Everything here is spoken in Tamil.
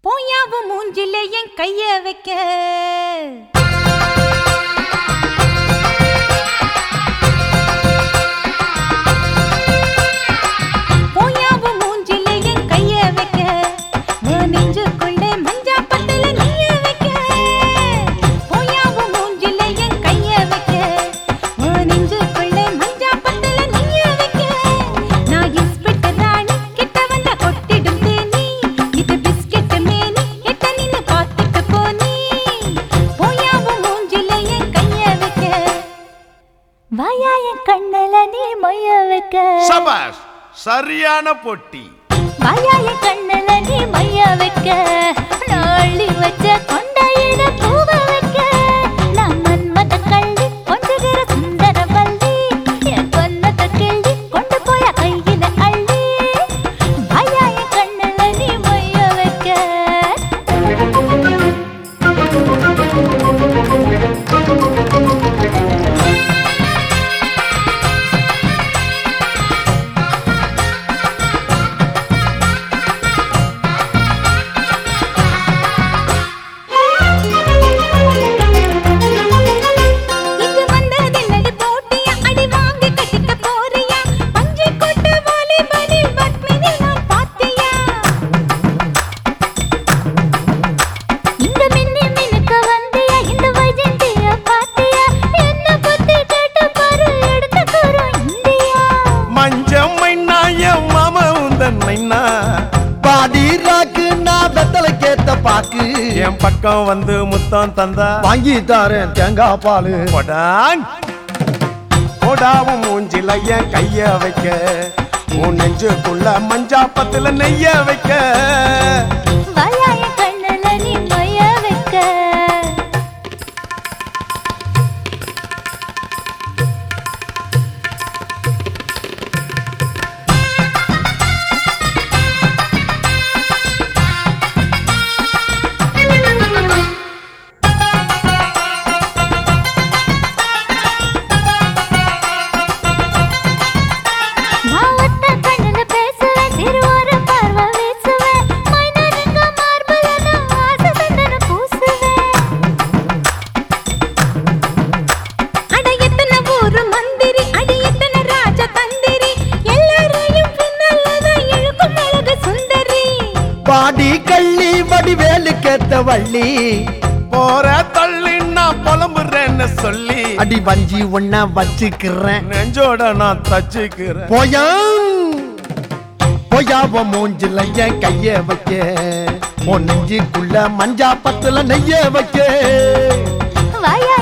போயாவும் மூஞ்சில என் கைய வைக்க போயாவும் மூஞ்சில என் கைய வைக்க உன் நெஞ்சுக்குள்ளே மஞ்சா பத்தல நீய வைக்க போயாவும் மூஞ்சில என் கைய வைக்க உன் நெஞ்சுக்குள்ளே மஞ்சா பத்தல நீய வைக்க நான் இஸ்பிட்ட ராணி கிட்ட வந்த கொட்டிடும் தேனி இது பிஸ்கெட் மேனி எட்ட நின்னு பார்த்துட்டு போனி போயாவும் மூஞ்சில என் கைய வைக்க வாயா என் கண்ணல நீ மொய்ய வைக்க சபாஷ் சரியான பொட்டி வாயா என் கண்ணல நீ மைய வைக்க நாளி வச்ச கொண்டையிட பூவ வைக்க நான் மன்மத கள்ளி கொஞ்சகிற சுந்தர வள்ளி என் பொன்னத கிள்ளி கொண்டு போய கையில அள்ளி வாயா என் கண்ணல நீ மைய வைக்க இங்கு வந்ததில்லடி போட்டியா அடி வாங்கி கட்டிக்க போறியா பஞ்சை கொட்டு வாலிபனில் பத்மினி நான் பாத்தியா இங்க மின்னி மினுக்க வந்தியா இந்த வைஜந்திய பாத்தியா என்ன பத்தி கேட்டு பாரு எடுத்த கூறும் இந்தியா மஞ்சம் மைனா என் மாம உந்தன் மைனா பாடி ராக்கு நான் வெத்தலை கேத்த பாக்கு என் பக்கம் வந்து முத்தம் தந்தா வாங்கி தாரேன் தேங்காய் பாலு போடான் போடாவும் மூஞ்சில என் கைய வைக்க உன் நெஞ்சுக்குள்ள மஞ்சா பத்துல நெய்ய வைக்க வாயா என் கண்ணுல நீ மைய வைக்க நான் ஒத்த கண்ணுல பேசுவேன் சிறுவர பார்வை வீசுவேன் மைனருங்க மார்புல நான் ஆசை சந்தன பூசுவேன் அட எத்தனை ஊரு மந்திரி அட எத்தனை ராஜ தந்திரி எல்லாரையும் பின்னல்லதான் இழுக்கும் அழகு சுந்தரி பாடி கள்ளி வடிவேலு கேத்த வள்ளி போற தள்ளி நான் புலம்புறேன்னு சொல்லி அடி வஞ்சி ஒன்ன வச்சுக்கிறேன் நெஞ்சோட நான் தச்சுக்கிறேன் போயா போயாவ மூஞ்சில என் கைய வைக்க உன் நெஞ்சுக்குள்ள மஞ்சா பத்துல நெய்ய வைக்க வாயா